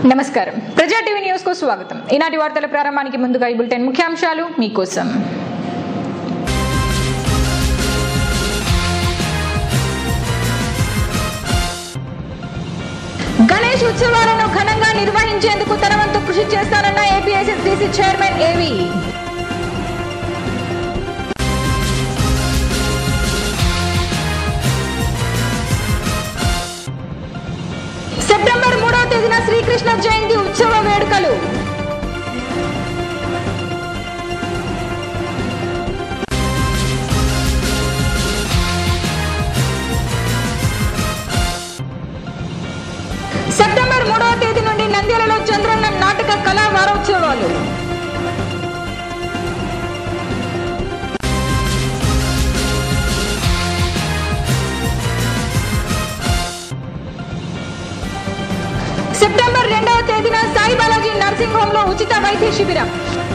నమస్కారం ప్రజా TV news కు స్వాగతం ఈనాటి వార్తల ప్రారంభానికి ముందుగా ఈ బులెటిన్ ముఖ్యాంశాలు మీకోసం గణేష్ ఉత్సవాలను ఘనంగా నిర్వహించేందుకు తన వంతు కృషి చేస్తానన్న ఏపీఎస్ఎస్డిసి చైర్మన్ ఏవి సెప్టెంబర్ మూడవ తేదీన శ్రీకృష్ణ జయంతి ఉత్సవ వేడుకలు సెప్టెంబర్ మూడవ తేదీ నుండి నంద్యాలలో చంద్రన్న నాటక కళా వారోత్సవాలు సెప్టెంబర్ రెండవ తేదీన సాయి బాలాజీ నర్సింగ్ హోమ్ లో ఉచిత వైద్య శిబిరం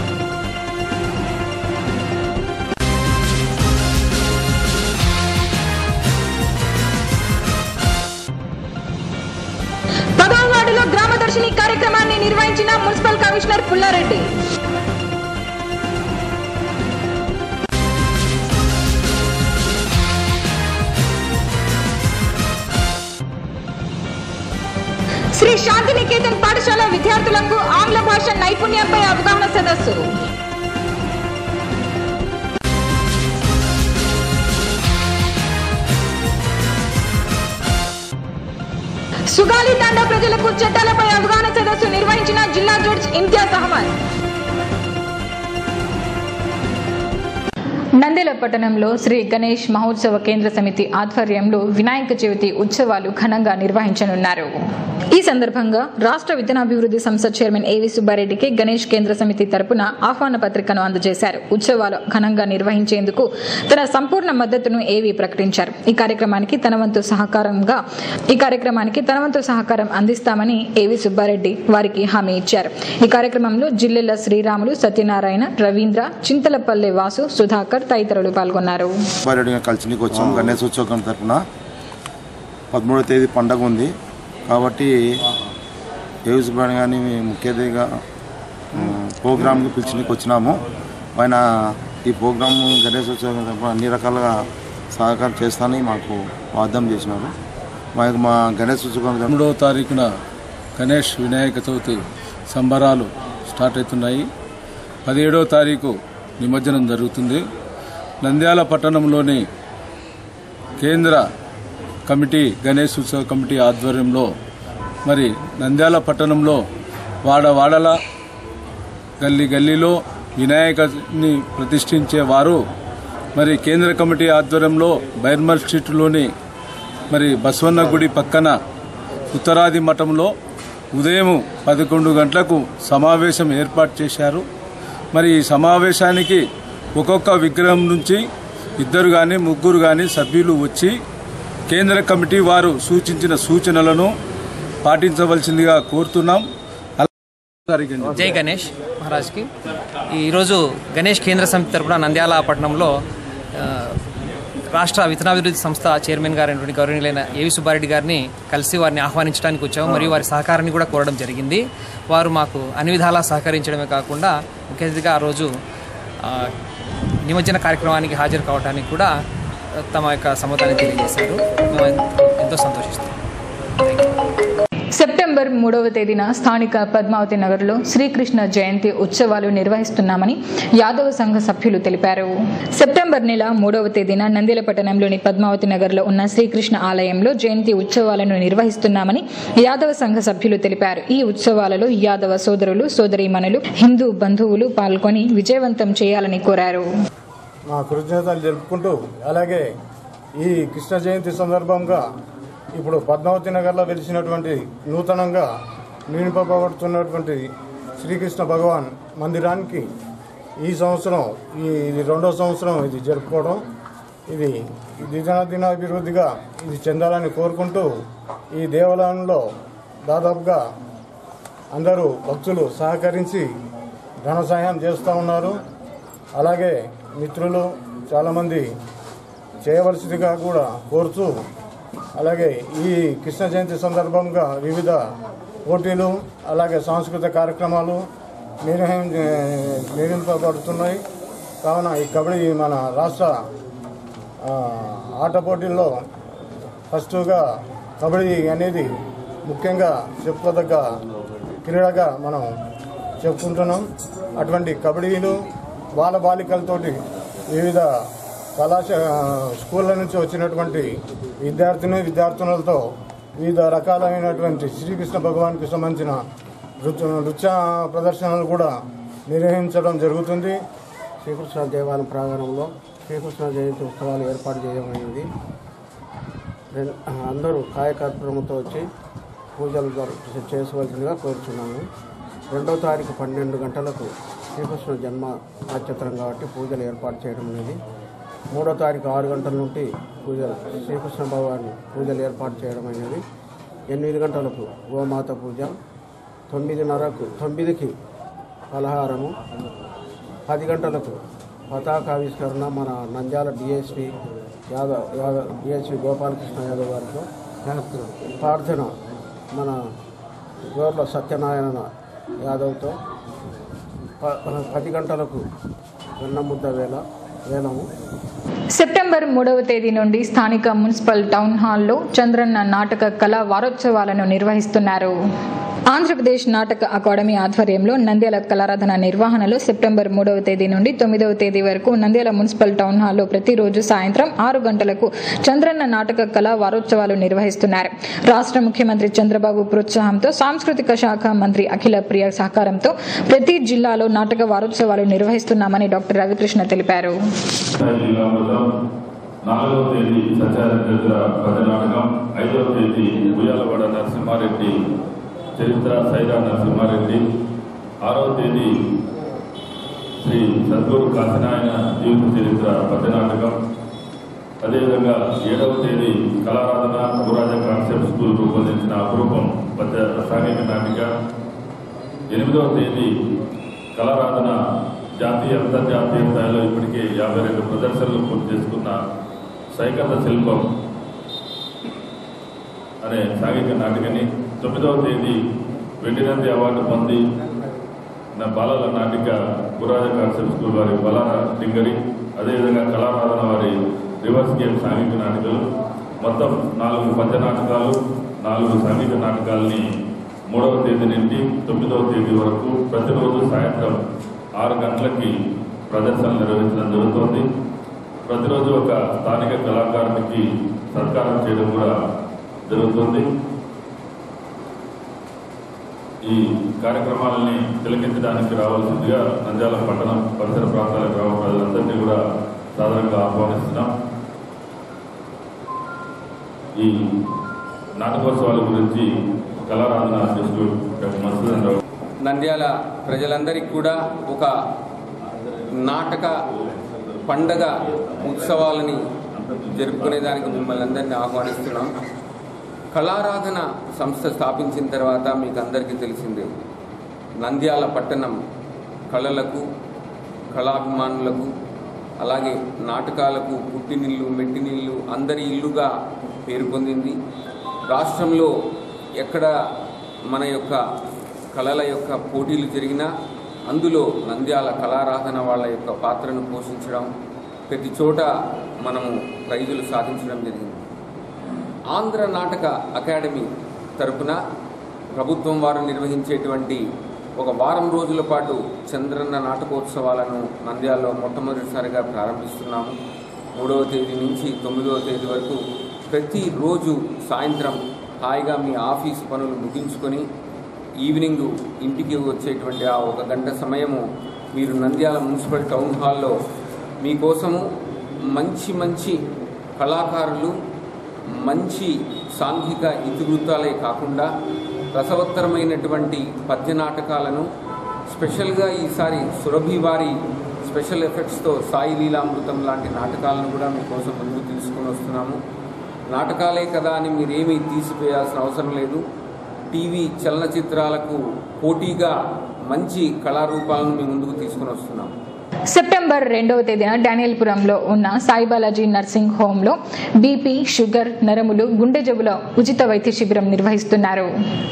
పదవ వార్డులో గ్రామ దర్శిని కార్యక్రమాన్ని నిర్వహించిన మున్సిపల్ కమిషనర్ పుల్లారెడ్డి శ్రీ శాంతినికేతన్ పాఠశాల విద్యార్థులకు ఆంగ్ల భాష నైపుణ్యంపై అవగాహన సదస్సు సుగాలి తాండా ప్రజలకు చట్టాలపై అవగాహన సదస్సు నిర్వహించిన జిల్లా జడ్జ్ ఇంతియాజ్ అహ్మద్ నంద్యాల పట్టణంలో శ్రీ గణేష్ మహోత్సవ కేంద్ర సమితి ఆధ్వర్యంలో వినాయక చవితి ఉత్సవాలు ఘనంగా నిర్వహించనున్నారు ఈ సందర్భంగా రాష్ట్ర విత్తనాభివృద్ధి సంస్థ చైర్మన్ ఏవి సుబ్బారెడ్డికి గణేష్ కేంద్ర సమితి తరపున ఆహ్వాన పత్రికను అందజేశారు ఉత్సవాలు ఘనంగా నిర్వహించేందుకు తన సంపూర్ణ మద్దతును ఏవి ప్రకటించారు ఈ కార్యక్రమానికి తన వంతు సహకారంగా ఈ కార్యక్రమానికి తన వంతు సహకారం అందిస్తామని ఏవి సుబ్బారెడ్డి వారికి హామీ ఇచ్చారు ఈ కార్యక్రమంలో జిల్లెల శ్రీరాములు సత్యనారాయణ రవీంద్ర చింతలపల్లె వాసు సుధాకర్ తదితరులు పాల్గొన్నారు సుబ్బారెడ్డిగా కలిసి వచ్చాం గణేశోత్సవం తరఫున పదమూడవ తేదీ పండగ ఉంది కాబట్టి ఏవి సుబ్బారెడ్డి గారిని ముఖ్య అతిథిగా ఉమ్, ప్రోగ్రాంకి పిలిచినకి వచ్చినాము ఆయన ఈ ప్రోగ్రాం గణేశోత్సవం తరఫున అన్ని రకాలుగా సహకారం చేస్తానని మాకు వాగ్దానం చేసినారు మాకు మా గణేశోత్సవం తరఫున మూడవ తారీఖున గణేష్ వినాయక చవితి సంబరాలు స్టార్ట్ అవుతున్నాయి పదిహేడవ తారీఖు నిమజ్జనం జరుగుతుంది నంద్యాల పట్టణంలోని కేంద్ర కమిటీ గణేష్ ఉత్సవ కమిటీ ఆధ్వర్యంలో మరి నంద్యాల పట్టణంలో వాడ వాడల గల్లీ గల్లీలో వినాయకని ప్రతిష్ఠించే వారు మరి కేంద్ర కమిటీ ఆధ్వర్యంలో బైర్మల్ స్ట్రీట్లోని మరి బసవన్న గుడి పక్కన ఉత్తరాది మఠంలో ఉదయం పదకొండు గంటలకు సమావేశం ఏర్పాటు చేశారు మరి ఈ సమావేశానికి ఒక్కొక్క విగ్రహం నుంచి ఇద్దరు కానీ ముగ్గురు కానీ సభ్యులు వచ్చి కేంద్ర కమిటీ వారు సూచించిన సూచనలను పాటించవలసిందిగా కోరుతున్నాం అలాగే జై గణేష్ మహారాజ్కి ఈరోజు గణేష్ కేంద్ర సమితి తరపున నంద్యాల పట్టణంలో ఆ, రాష్ట్ర విత్తనాభివృద్ధి సంస్థ చైర్మన్ గారైనటువంటి గౌరవనీయులైన ఏవి సుబ్బారెడ్డి గారిని కలిసి వారిని ఆహ్వానించడానికి వచ్చాము మరియు వారి సహకారాన్ని కూడా కోరడం జరిగింది వారు మాకు అన్ని విధాలా సహకరించడమే కాకుండా ముఖ్య అతిథిగా ఆ రోజు ఆ, నిమజ్జన కార్యక్రమానికి హాజరు కావడానికి కూడా ఆ, తమ యొక్క సమ్మతాన్ని తెలియజేశారు మేము ఎంతో సంతోషిస్తాం సెప్టెంబర్ మూడవ తేదీన స్థానిక పద్మావతి నగర్లో శ్రీకృష్ణ జయంతి ఉత్సవాలు నిర్వహిస్తున్నామని యాదవ సంఘ సభ్యులు తెలిపారు సెప్టెంబర్ నెల మూడవ తేదీన నంద్యాల పట్టణంలోని పద్మావతి నగర్లో ఉన్న శ్రీకృష్ణ ఆలయంలో జయంతి ఉత్సవాలను నిర్వహిస్తున్నామని యాదవ సంఘ సభ్యులు తెలిపారు ఈ ఉత్సవాలలో యాదవ సోదరులు సోదరీమణులు హిందూ బంధువులు పాల్గొని విజయవంతం చేయాలని కోరారు మా కృతజ్ఞతలు జరుపుకుంటూ అలాగే ఈ కృష్ణ జయంతి సందర్భంగా ఇప్పుడు పద్మావతి నగర్లో వెలిసినటువంటి నూతనంగా నిర్మింపబడుతున్నటువంటి శ్రీకృష్ణ భగవాన్ మందిరానికి ఈ సంవత్సరం ఈ ఇది రెండో సంవత్సరం ఇది జరుపుకోవడం ఇది దినదినాభివృద్ధిగా ఇది చెందాలని కోరుకుంటూ ఈ దేవాలయంలో దాదాపుగా అందరూ భక్తులు సహకరించి ధన సహాయం చేస్తూ ఉన్నారు అలాగే మిత్రులు చాలామంది చేయవలసిందిగా కూడా కోరుతూ అలాగే ఈ కృష్ణ జయంతి సందర్భంగా వివిధ పోటీలు అలాగే సాంస్కృతిక కార్యక్రమాలు నిర్వహి నిర్వహింపబడుతున్నాయి కావున ఈ కబడ్డీ మన రాష్ట్ర ఆ, ఆట పోటీల్లో ఫస్ట్గా కబడ్డీ అనేది ముఖ్యంగా చెప్పుకోదగ్గ క్రీడగా మనం చెప్పుకుంటున్నాం అటువంటి కబడ్డీలు బాల బాలికలతోటి వివిధ కళాశ స్కూళ్ళ నుంచి వచ్చినటువంటి విద్యార్థిని విద్యార్థినులతో వివిధ రకాలైనటువంటి శ్రీకృష్ణ భగవాన్కి సంబంధించిన నృత్య నృత్య ప్రదర్శనలు కూడా నిర్వహించడం జరుగుతుంది శ్రీకృష్ణ దేవాలయం ప్రాంగణంలో శ్రీకృష్ణ జయంతి ఉత్సవాలు ఏర్పాటు చేయమైనది రెం- అందరూ కాయకర్పూరంతో వచ్చి పూజలు జరు- చేసుకోవాల్సిందిగా కోరుచున్నాము రెండో తారీఖు పన్నెండు గంటలకు శ్రీకృష్ణ జన్మ నక్షత్రం కాబట్టి పూజలు ఏర్పాటు చేయడం అనేది మూడో తారీఖు ఆరు గంటల నుండి పూజలు శ్రీకృష్ణ భగవాన్ పూజలు ఏర్పాటు చేయడం అనేది ఎనిమిది గంటలకు గోమాత పూజ తొమ్మిదిన్నరకు తొమ్మిదికి పలహారము పది గంటలకు పతాకావిష్కరణ మన నంద్యాల డిఎస్పి యాదవ్ యాదవ్ డిఎస్పి గోపాలకృష్ణ యాదవ్ గారితో ప్రార్థన మన గోర్ల సత్యనారాయణ యాదవ్తో ప- పది గంటలకు వెన్నముద్ద వేళ వేలము సెప్టెంబర్ మూడవ తేదీ నుండి స్థానిక మున్సిపల్ టౌన్ హాల్లో చంద్రన్న నాటక కళా వారోత్సవాలను నిర్వహిస్తున్నారు ఆంధ్రప్రదేశ్ నాటక అకాడమీ ఆధ్వర్యంలో నంద్యాల కళారాధన నిర్వహణలో సెప్టెంబర్ మూడవ తేదీ నుండి తొమ్మిదవ తేదీ వరకు నంద్యాల మున్సిపల్ టౌన్ హాల్లో ప్రతిరోజు సాయంత్రం ఆరు గంటలకు చంద్రన్న నాటక కళా వారోత్సవాలు నిర్వహిస్తున్నారు రాష్ట్ర ముఖ్యమంత్రి చంద్రబాబు ప్రోత్సాహంతో సాంస్కృతిక శాఖ మంత్రి అఖిల ప్రియ సహకారంతో ప్రతి జిల్లాలో నాటక వారోత్సవాలు నిర్వహిస్తున్నామని డాక్టర్ రవికృష్ణ తెలిపారు జిల్లా మొత్తం నాలుగవ తేదీ సత్యారంధ్ర పద నాటకం ఐదవ తేదీ ఉయ్యాలవాడ నరసింహారెడ్డి చరిత్ర సైరా నరసింహారెడ్డి ఆరవ తేదీ శ్రీ సద్గురు కాశీనాయన జీవిత చరిత్ర పద్య నాటకం అదేవిధంగా ఏడవ తేదీ కళారాధన గురాజ కాన్సెప్ట్ స్కూల్ రూపొందించిన అపురూపం పద్య సాంఘిక నాటిక ఎనిమిదవ తేదీ కళారాధన జాతీయ అంతర్జాతీయ స్థాయిలో ఇప్పటికే యాభై రెండు ప్రదర్శనలు పూర్తి చేసుకున్న సైకత శిల్పం అనే సాంఘిక నాటికని తొమ్మిదవ తేదీ వెండినంది అవార్డు పొంది నా బాలల నాటిక గురాజ కాన్సెప్ట్ స్కూల్ వారి బలాన టింగరి అదేవిధంగా కళారాధన వారి రివర్స్ గేమ్ సాంఘిక నాటికలు మొత్తం నాలుగు పద్య నాటకాలు నాలుగు సాంఘిక నాటకాలని మూడవ తేదీ నుండి తొమ్మిదవ తేదీ వరకు ప్రతిరోజు సాయంత్రం ఆరు గంటలకి ప్రదర్శనలు నిర్వహించడం జరుగుతోంది ప్రతిరోజు ఒక స్థానిక కళాకారునికి సత్కారం చేయడం కూడా జరుగుతుంది ఈ కార్యక్రమాలని తిలకించడానికి రావాల్సిందిగా నంద్యాల పట్టణం పరిసర ప్రాంతాల గ్రామ ప్రజలందరినీ కూడా సాధారణంగా ఆహ్వానిస్తున్నాం ఈ నాటకోత్సవాల గురించి కళారాధన అధ్యక్షుడు డాక్టర్ మధుసూదన్ రావు నంద్యాల ప్రజలందరికీ కూడా ఒక నాటక పండగ ఉత్సవాలని జరుపుకునేదానికి మిమ్మల్ని అందరినీ ఆహ్వానిస్తున్నాం కళారాధన సంస్థ స్థాపించిన తర్వాత మీకు అందరికీ తెలిసిందే నంద్యాల పట్టణం కళలకు కళాభిమానులకు అలాగే నాటకాలకు పుట్టినిల్లు మెట్టినిల్లు అందరి ఇల్లుగా పేరు పొందింది రాష్ట్రంలో ఎక్కడ మన యొక్క కళల యొక్క పోటీలు జరిగినా అందులో నంద్యాల కళారాధన వాళ్ళ యొక్క పాత్రను పోషించడం ప్రతి చోట మనము ప్రైజులు సాధించడం జరిగింది ఆంధ్ర నాటక అకాడమీ తరపున ప్రభుత్వం వారు నిర్వహించేటువంటి ఒక వారం రోజుల పాటు చంద్రన్న నాటకోత్సవాలను నంద్యాలలో మొట్టమొదటిసారిగా ప్రారంభిస్తున్నాము మూడవ తేదీ నుంచి తొమ్మిదవ తేదీ వరకు ప్రతిరోజు సాయంత్రం హాయిగా మీ ఆఫీస్ పనులు ముగించుకొని ఈవినింగ్ ఇంటికి వచ్చేటువంటి ఆ ఒక గంట సమయము మీరు నంద్యాల మున్సిపల్ టౌన్ హాల్లో మీకోసము మంచి మంచి కళాకారులు మంచి సాంఘిక ఇతివృత్తాలే కాకుండా రసవత్తరమైనటువంటి పద్య నాటకాలను స్పెషల్గా ఈసారి సురభి వారి స్పెషల్ ఎఫెక్ట్స్తో సాయి లీలామృతం లాంటి నాటకాలను కూడా మీకోసం ముందుకు తీసుకొని వస్తున్నాము నాటకాలే కదా అని మీరేమీ తీసిపోయాల్సిన అవసరం లేదు టీవీ చలనచిత్రాలకు పోటీగా మంచి కళారూపాలను మీ ముందుకు తీసుకొని వస్తున్నాము సెప్టెంబర్ రెండవ తేదీన డానియల్పురంలో ఉన్న సాయిబాలాజీ నర్సింగ్ హోంలో బీపీ షుగర్ నరములు గుండె జబ్బుల ఉచిత వైద్య శిబిరం నిర్వహిస్తున్నారు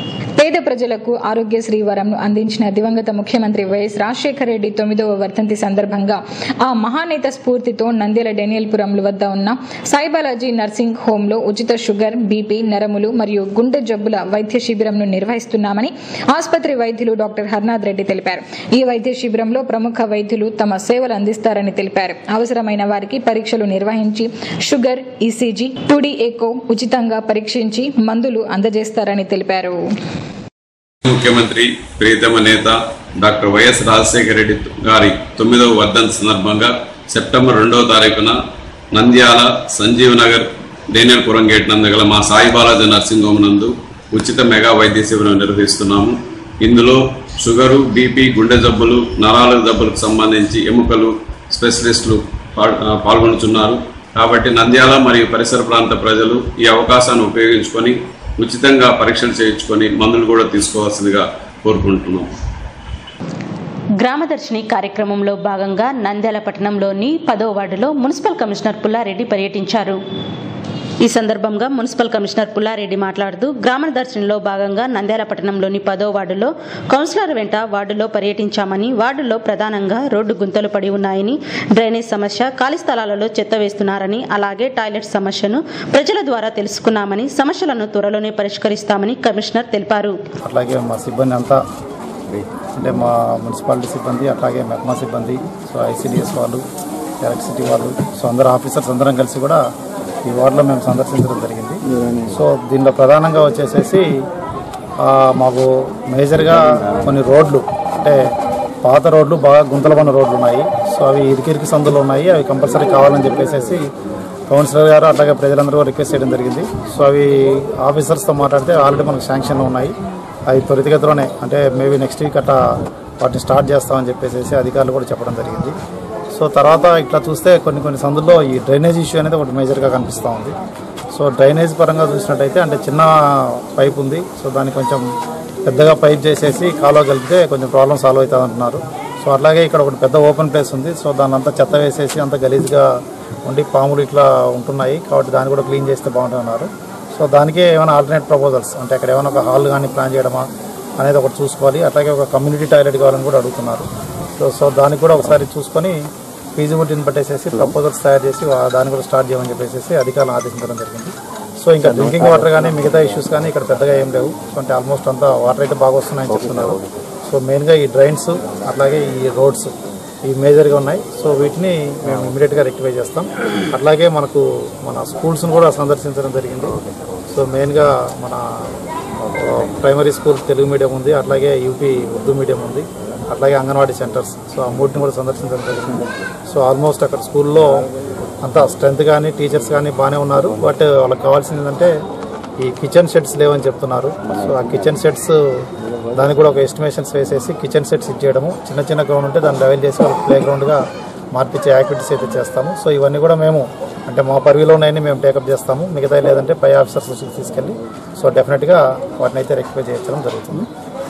పేద ప్రజలకు ఆరోగ్యశ్రీ వరంను అందించిన దివంగత ముఖ్యమంత్రి వైఎస్ రాజశేఖర రెడ్డి తొమ్మిదవ వర్ధంతి సందర్భంగా ఆ మహానేత స్ఫూర్తితో నంద్యాల డేనియల్పురం వద్ద ఉన్న సాయిబాలాజీ నర్సింగ్ హోంలో ఉచిత షుగర్ బీపీ నరములు మరియు గుండె జబ్బుల వైద్య శిబిరంను నిర్వహిస్తున్నామని ఆసుపత్రి వైద్యులు డాక్టర్ హర్నాథ్ రెడ్డి తెలిపారు ఈ వైద్య శిబిరంలో ప్రముఖ వైద్యులు తమ సేవలు అందిస్తారని తెలిపారు అవసరమైన వారికి పరీక్షలు నిర్వహించి షుగర్ ఈసీజీ టుడి ఎకో ఉచితంగా పరీక్షించి మందులు అందజేస్తారని తెలిపారు ముఖ్యమంత్రి ప్రియతమ నేత డాక్టర్ వైఎస్ రాజశేఖర రెడ్డి గారి తొమ్మిదవ వర్ధంతి సందర్భంగా సెప్టెంబర్ రెండవ తారీఖున నంద్యాల సంజీవ్ నగర్ డేనియల్పురం గేట్ నందు గల మా సాయి బాలాజీ నర్సింగ్ హోమ్ నందు ఉచిత మెగా వైద్య శిబిరం నిర్వహిస్తున్నాము ఇందులో షుగరు బీపీ గుండె జబ్బులు నరాల జబ్బులకు సంబంధించి ఎముకలు స్పెషలిస్టులు పా- ఆ, పాల్గొనుచున్నారు కాబట్టి నంద్యాల మరియు పరిసర ప్రాంత ప్రజలు ఈ అవకాశాన్ని ఉపయోగించుకొని ఉచితంగా పరీక్షలు చేయించుకొని మందులు కూడా తీసుకోవాల్సిందిగా కోరుకుంటున్నాం గ్రామదర్శిని కార్యక్రమంలో భాగంగా నంద్యాల పట్టణంలోని పదో వార్డులో మున్సిపల్ కమిషనర్ పుల్లారెడ్డి పర్యటించారు ఈ సందర్భంగా మున్సిపల్ కమిషనర్ పుల్లారెడ్డి మాట్లాడుతూ గ్రామదర్శినిలో భాగంగా నంద్యాల పట్టణంలోని పదో వార్డులో కౌన్సిలర్ వెంట వార్డులో పర్యటించామని వార్డులో ప్రధానంగా రోడ్డు గుంతలు పడి ఉన్నాయని డ్రైనేజ్ సమస్య ఖాళీ స్థలాలలో చెత్త వేస్తున్నారని అలాగే టాయిలెట్ సమస్యను ప్రజల ద్వారా తెలుసుకున్నామని సమస్యలను త్వరలోనే పరిష్కరిస్తామని కమిషనర్ తెలిపారు అట్లాగే మా సిబ్బంది అంతా అంటే మా మున్సిపాలిటీ సిబ్బంది అట్లాగే మెప్మా సిబ్బంది సో ఐసీడీఎస్ వాళ్ళు ఎలక్ట్రిసిటీ వాళ్ళు సో అందరు ఆఫీసర్స్ అందరం కలిసి కూడా ఈ వార్డులో మేము సందర్శించడం జరిగింది సో దీనిలో ప్రధానంగా వచ్చేసేసి ఆ, మాకు మేజర్గా కొన్ని రోడ్లు అంటే పాత రోడ్లు బాగా గుంతలు పడిన రోడ్లు ఉన్నాయి సో అవి ఇరికిరికి సందులు ఉన్నాయి అవి కంపల్సరీ కావాలని చెప్పేసి కౌన్సిలర్ గారు అట్లాగే ప్రజలందరూ కూడా రిక్వెస్ట్ చేయడం జరిగింది సో అవి ఆఫీసర్స్తో మాట్లాడితే ఆల్రెడీ మనకు శాంక్షన్ ఉన్నాయి అవి త్వరితగతిలోనే అంటే మేబీ నెక్స్ట్ వీక్ అట్లా వాటిని స్టార్ట్ చేస్తామని చెప్పేసి అధికారులు కూడా చెప్పడం జరిగింది సో తర్వాత ఇట్లా చూస్తే కొన్ని కొన్ని సందుల్లో ఈ డ్రైనేజ్ ఇష్యూ అనేది ఒకటి మేజర్గా కనిపిస్తూ ఉంది సో డ్రైనేజ్ పరంగా చూసినట్టయితే అంటే చిన్న పైప్ ఉంది సో దాన్ని కొంచెం పెద్దగా పైప్ చేసేసి కాలువ కలిపితే కొంచెం ప్రాబ్లం సాల్వ్ అవుతుంది అంటున్నారు సో అట్లాగే ఇక్కడ ఒకటి పెద్ద ఓపెన్ ప్లేస్ ఉంది సో దాన్ని అంతా చెత్త వేసేసి అంత గలీజ్గా ఉండి పాములు ఇట్లా ఉంటున్నాయి కాబట్టి దాన్ని కూడా క్లీన్ చేస్తే బాగుంటున్నారు సో దానికి ఏమైనా ఆల్టర్నేట్ ప్రపోజల్స్ అంటే అక్కడ ఏమైనా ఒక హాల్ కానీ ప్లాన్ చేయడమా అనేది ఒకటి చూసుకోవాలి అట్లాగే ఒక కమ్యూనిటీ టాయిలెట్ కావాలని కూడా అడుగుతున్నారు సో సో దానికి కూడా ఒకసారి చూసుకొని ఫీజిబిలిటీని పట్టేసేసి ప్రపోజల్స్ తయారు చేసి వా- దాన్ని కూడా స్టార్ట్ చేయమని చెప్పేసి అధికారులను ఆదేశించడం జరిగింది సో ఇంకా డ్రింకింగ్ వాటర్ కానీ మిగతా ఇష్యూస్ కానీ ఇక్కడ పెద్దగా ఏం లేవు సో అంటే ఆల్మోస్ట్ అంతా వాటర్ అయితే బాగా వస్తున్నాయని చెప్తున్నారు సో మెయిన్గా ఈ డ్రైన్స్ అట్లాగే ఈ రోడ్స్ ఇవి మేజర్గా ఉన్నాయి సో వీటిని మేము ఇమీడియట్గా రెక్టిఫై చేస్తాం అట్లాగే మనకు మన స్కూల్స్ని కూడా సందర్శించడం జరిగింది సో మెయిన్గా మన ఆ, ప్రైమరీ స్కూల్ తెలుగు మీడియం ఉంది అట్లాగే యూపీ ఉర్దూ మీడియం ఉంది అట్లాగే అంగన్వాడీ సెంటర్స్ సో ఆ మూటిని కూడా సందర్శించడం జరిగింది సో ఆల్మోస్ట్ అక్కడ స్కూల్లో అంతా స్ట్రెంత్ కానీ టీచర్స్ కానీ బాగానే ఉన్నారు బట్ వాళ్ళకి కావాల్సింది ఏంటంటే ఈ కిచెన్ సెట్స్ లేవని చెప్తున్నారు సో ఆ కిచెన్ సెట్స్ దానికి కూడా ఒక ఎస్టిమేషన్స్ వేసేసి కిచెన్ సెట్స్ ఇచ్చేయడము చిన్న చిన్న గ్రౌండ్ ఉంటే దాన్ని లెవెల్ చేసి వాళ్ళకి ప్లే గ్రౌండ్గా మార్పించే యాక్టివిటీస్ అయితే చేస్తాము సో ఇవన్నీ కూడా మేము అంటే మా పరివిలో ఉన్నాయని మేము టేకప్ చేస్తాము మిగతా లేదంటే పై ఆఫీసర్స్ దృష్టికి తీసుకెళ్ళి సో డెఫినెట్గా వాటిని అయితే రెక్టిఫై చేయించడం జరుగుతుంది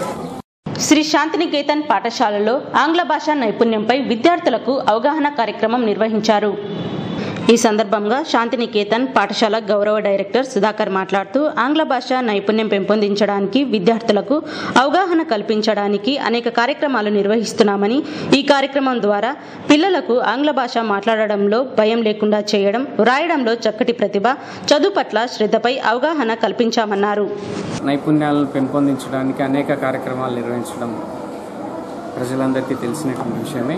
శ్రీ శాంతినికేతన్ పాఠశాలలో ఆంగ్ల భాషా నైపుణ్యంపై విద్యార్థులకు అవగాహన కార్యక్రమం నిర్వహించారు ఈ సందర్భంగా శాంతినికేతన్ పాఠశాల గౌరవ డైరెక్టర్ సుధాకర్ మాట్లాడుతూ ఆంగ్ల భాష నైపుణ్యం పెంపొందించడానికి విద్యార్థులకు అవగాహన కల్పించడానికి అనేక కార్యక్రమాలు నిర్వహిస్తున్నామని ఈ కార్యక్రమం ద్వారా పిల్లలకు ఆంగ్ల భాష మాట్లాడడంలో భయం లేకుండా చేయడం వ్రాయడంలో చక్కటి ప్రతిభ చదువు పట్ల శ్రద్ధపై అవగాహన కల్పించామన్నారు నైపుణ్యాలను పెంపొందించడానికి అనేక కార్యక్రమాలు నిర్వహించడం ప్రజలందరికీ తెలిసినటువంటి విషయమే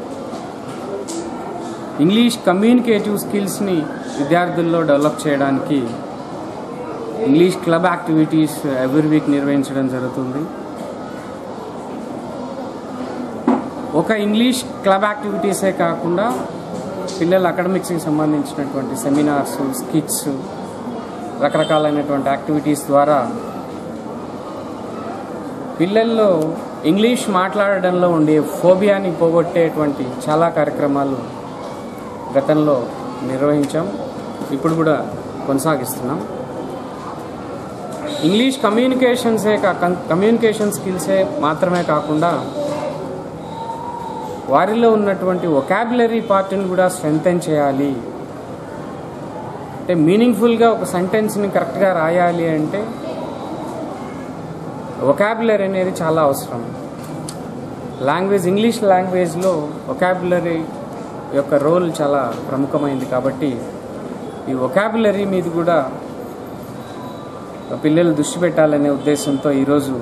ఇంగ్లీష్ కమ్యూనికేటివ్ స్కిల్స్ని విద్యార్థుల్లో డెవలప్ చేయడానికి English club activities every week నిర్వహించడం జరుగుతుంది ఒక ఇంగ్లీష్ క్లబ్ యాక్టివిటీసే కాకుండా పిల్లల అకాడమిక్స్కి సంబంధించినటువంటి సెమినార్స్ స్కిట్స్ రకరకాలైనటువంటి యాక్టివిటీస్ ద్వారా పిల్లల్లో ఇంగ్లీష్ మాట్లాడడంలో ఉండే ఫోబియాని పోగొట్టేటువంటి చాలా కార్యక్రమాలు గతంలో నిర్వహించాం ఇప్పుడు కూడా కొనసాగిస్తున్నాం ఇంగ్లీష్ కమ్యూనికేషన్సే కా కమ్యూనికేషన్ స్కిల్సే మాత్రమే కాకుండా వారిలో ఉన్నటువంటి ఒకాబులరీ పార్ట్ని కూడా స్ట్రెంగ్తెన్ చేయాలి అంటే మీనింగ్ఫుల్గా ఒక సెంటెన్స్ని కరెక్ట్గా రాయాలి అంటే ఒకాబులరీ అనేది చాలా అవసరం లాంగ్వేజ్ ఇంగ్లీష్ లాంగ్వేజ్లో ఒకాబులరీ యొక్క రోల్ చాలా ప్రముఖమైంది కాబట్టి ఈ ఒకాబులరీ మీద కూడా పిల్లలు దృష్టి పెట్టాలనే ఉద్దేశంతో ఈరోజు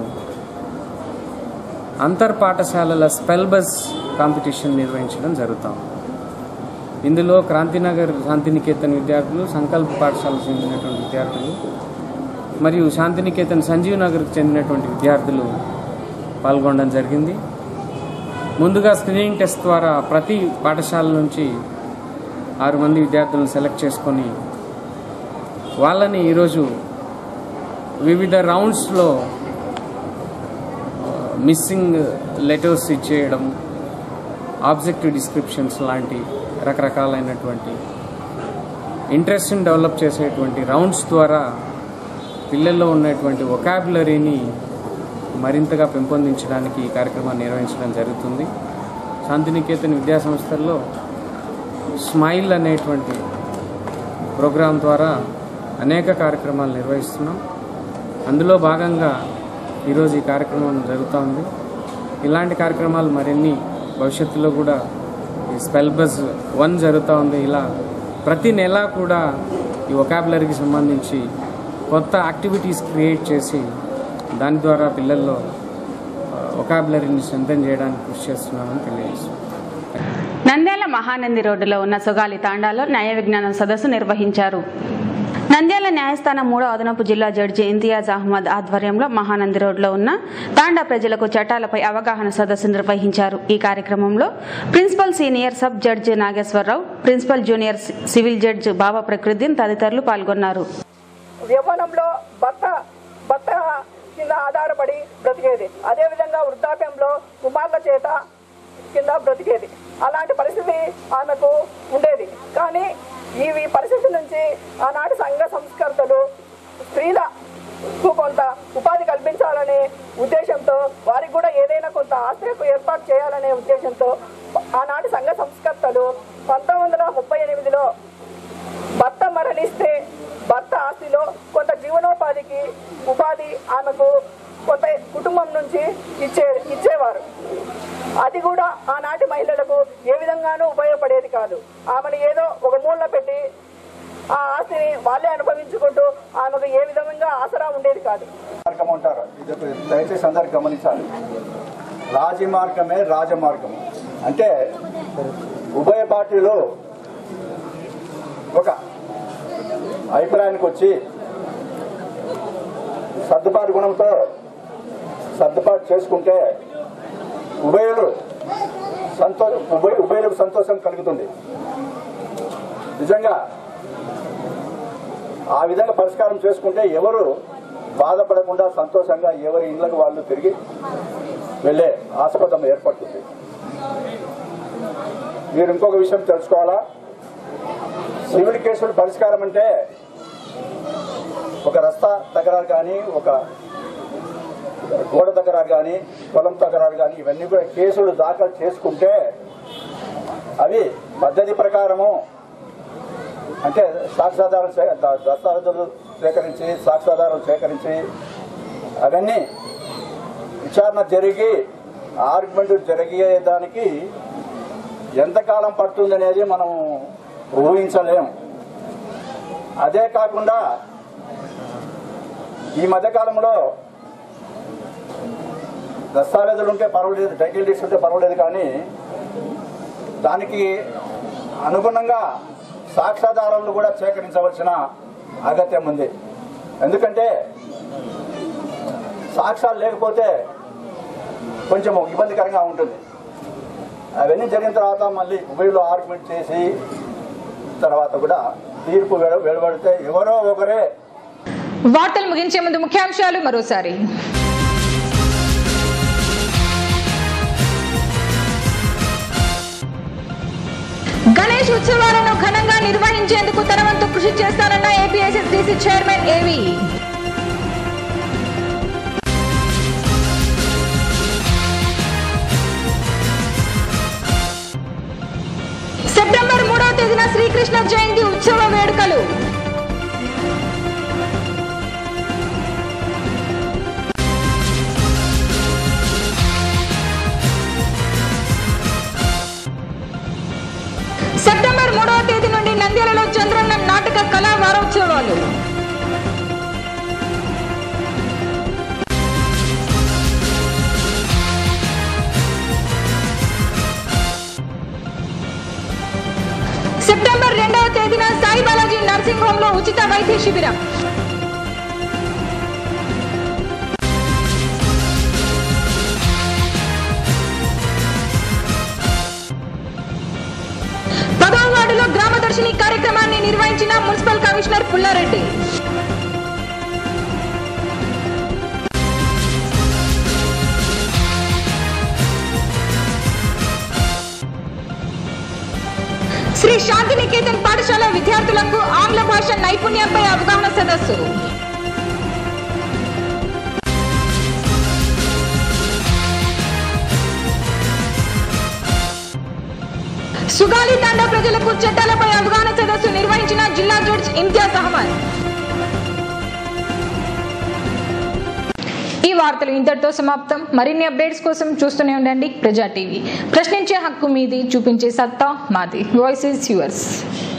అంతర్ పాఠశాలల స్పెల్ బస్ కాంపిటీషన్ నిర్వహించడం జరుగుతాం ఇందులో క్రాంతినగర్ శాంతినికేతన్ విద్యార్థులు సంకల్ప పాఠశాలకు చెందినటువంటి విద్యార్థులు మరియు శాంతినికేతన్ సంజీవ్ నగర్కు చెందినటువంటి విద్యార్థులు పాల్గొనడం జరిగింది ముందుగా స్క్రీనింగ్ టెస్ట్ ద్వారా ప్రతి పాఠశాల నుంచి ఆరు మంది విద్యార్థులను సెలెక్ట్ చేసుకొని వాళ్ళని ఈరోజు వివిధ రౌండ్స్లో మిస్సింగ్ లెటర్స్ ఇచ్చేయడం ఆబ్జెక్టివ్ డిస్క్రిప్షన్స్ లాంటి రకరకాలైనటువంటి ఇంట్రెస్ట్ని డెవలప్ చేసేటువంటి రౌండ్స్ ద్వారా పిల్లల్లో ఉన్నటువంటి ఒకాబులరీని మరింతగా పెంపొందించడానికి ఈ కార్యక్రమాన్ని నిర్వహించడం జరుగుతుంది శాంతినికేతన్ విద్యా సంస్థల్లో స్మైల్ అనేటువంటి ప్రోగ్రాం ద్వారా అనేక కార్యక్రమాలు నిర్వహిస్తున్నాం అందులో భాగంగా ఈరోజు ఈ కార్యక్రమం జరుగుతూ ఉంది ఇలాంటి కార్యక్రమాలు మరిన్ని భవిష్యత్తులో కూడా ఈ స్పెల్ బస్ వన్ జరుగుతూ ఉంది ఇలా ప్రతి నెల కూడా ఈ ఒకాబులరీకి సంబంధించి కొత్త యాక్టివిటీస్ క్రియేట్ చేసి దాని ద్వారా పిల్లల్లో ఒకాబులరీని స్ట్రెంథన్ చేయడానికి కృషి చేస్తున్నామని తెలియజేస్తున్నాం నంద్యాల మహానంది రోడ్డులో ఉన్న సుగాలి తాండాలో న్యాయ విజ్ఞానం సదస్సు నిర్వహించారు నంద్యాల న్యాయస్థానం మూడో అదనపు జిల్లా జడ్జి ఇంతియాజ్ అహ్మద్ ఆధ్వర్యంలో మహానంది రోడ్లో ఉన్న తాండా ప్రజలకు చట్టాలపై అవగాహన సదస్సు నిర్వహించారు ఈ కార్యక్రమంలో principal senior sub judge Nageswararao principal junior civil judge Baba ప్రకృతిన్ తదితరులు పాల్గొన్నారు యవ్వనంలో భర్త భర్త కింద ఆధారపడి బ్రతికేది అదేవిధంగా వృద్ధాప్యంలో కుమార్ల చేత కింద బ్రతికేది అలాంటి పరిస్థితి ఆమెకు ఉండేది కానీ ఈ ఈ పరిస్థితి నుంచి ఆనాటి సంఘ సంస్కర్తలు స్త్రీలకు కొంత ఉపాధి కల్పించాలనే ఉద్దేశంతో వారికి కూడా ఏదైనా కొంత ఆశ్రయకు ఏర్పాటు చేయాలనే ఉద్దేశంతో ఆనాటి సంఘ సంస్కర్తలు పంతొమ్మిది వందల ముప్పై ఎనిమిదిలో భర్త మరణిస్తే భర్త ఆస్తిలో కొంత జీవనోపాధికి ఉపాధి ఆమెకు కొంత కుటుంబం నుంచి ఇచ్చే ఇచ్చేవారు అది కూడా ఆనాటి మహిళలకు ఏ విధంగానూ ఉపయోగపడేది కాదు ఆమెను ఏదో ఒక మూలన పెట్టి ఆ ఆస్తిని వాళ్ళే అనుభవించుకుంటూ ఆమెకు ఏ విధంగా ఆసరా ఉండేది కాదు మార్గం అంటారు ఇది ఒక దయచేసి అందరు గమనించాలి రాజీ మార్గమే రాజమార్గం అంటే ఉభయ పార్టీలు ఒక అభిప్రాయానికి వచ్చి సర్దుబాటు గుణంతో సర్దుబాటు చేసుకుంటే ఉభయులు సంతో ఉభయ ఉభయులకు సంతోషం కలుగుతుంది నిజంగా ఆ విధంగా పరిష్కారం చేసుకుంటే ఎవరు బాధపడకుండా సంతోషంగా ఎవరి ఇళ్లకు వాళ్ళు తిరిగి వెళ్ళే ఆస్పదం ఏర్పడుతుంది మీరు ఇంకొక విషయం తెలుసుకోవాలా సివిల్ కేసులు పరిష్కారం అంటే ఒక రస్తా తగరారు కానీ ఒక గోడ తగరారు కానీ పొలం తగరారు కానీ ఇవన్నీ కూడా కేసులు దాఖలు చేసుకుంటే అవి పద్ధతి ప్రకారము అంటే సాక్ష్యాధారం సే- ద- దస్తావేజులు సేకరించి సాక్ష్యాధారాలు సేకరించి అవన్నీ విచారణ జరిగి ఆర్గ్యుమెంట్ జరిగేదానికి ఎంతకాలం పడుతుంది అనేది మనం ఊహించలేం అదే కాకుండా ఈ మధ్యకాలంలో దస్తావేజులు ఉంటే పర్వాలేదు టైటిల్ డీడ్స్ ఉంటే పర్వాలేదు కానీ దానికి అనుగుణంగా సాక్ష్యాధారాలను కూడా సేకరించవలసిన అగత్యం ఉంది ఎందుకంటే సాక్ష్యాలు లేకపోతే కొంచెం ఇబ్బందికరంగా ఉంటుంది అవన్నీ జరిగిన తర్వాత మళ్ళీ ఉభయలో ఆర్గ్యుమెంట్ చేసి తర్వాత కూడా తీర్పు వెలు వెలువడితే ఎవరో ఒకరే వార్తలు ముగించే ముందు ముఖ్యాంశాలు మరోసారి గణేష్ ఉత్సవాలను ఘనంగా నిర్వహించేందుకు తన వంతు కృషి చేస్తానన్న ఏపీఎస్ఎస్డిసి చైర్మన్ ఏవి సెప్టెంబర్ మూడవ తేదీన శ్రీకృష్ణ జయంతి ఉత్సవ వేడుకలు పదమూడవ తేదీన సాయి బాలాజీ నర్సింగ్ హోమ్ లో ఉచిత వైద్య శిబిరం పదవ వార్డులో గ్రామ దర్శిని కార్యక్రమాన్ని నిర్వహించిన మున్సిపల్ కమిషనర్ పుల్లారెడ్డి శ్రీ శాంతినికేతన్ పాఠశాల విద్యార్థులకు ఆంగ్ల భాష నైపుణ్యంపై అవగాహన సదస్సు సుగాలి తాండా ప్రజలకు చట్టాలపై అవగాహన సదస్సు నిర్వహించిన జిల్లా జడ్జ్ ఇంతియాజ్ అహ్మద్ ఈ వార్తలు ఇంతటితో సమాప్తం మరిన్ని అప్డేట్స్ కోసం చూస్తూనే ఉండండి ప్రజా టీవీ ప్రశ్నించే హక్కు మీది చూపించే సత్తా మాది వాయిస్ ఇస్ యువర్స్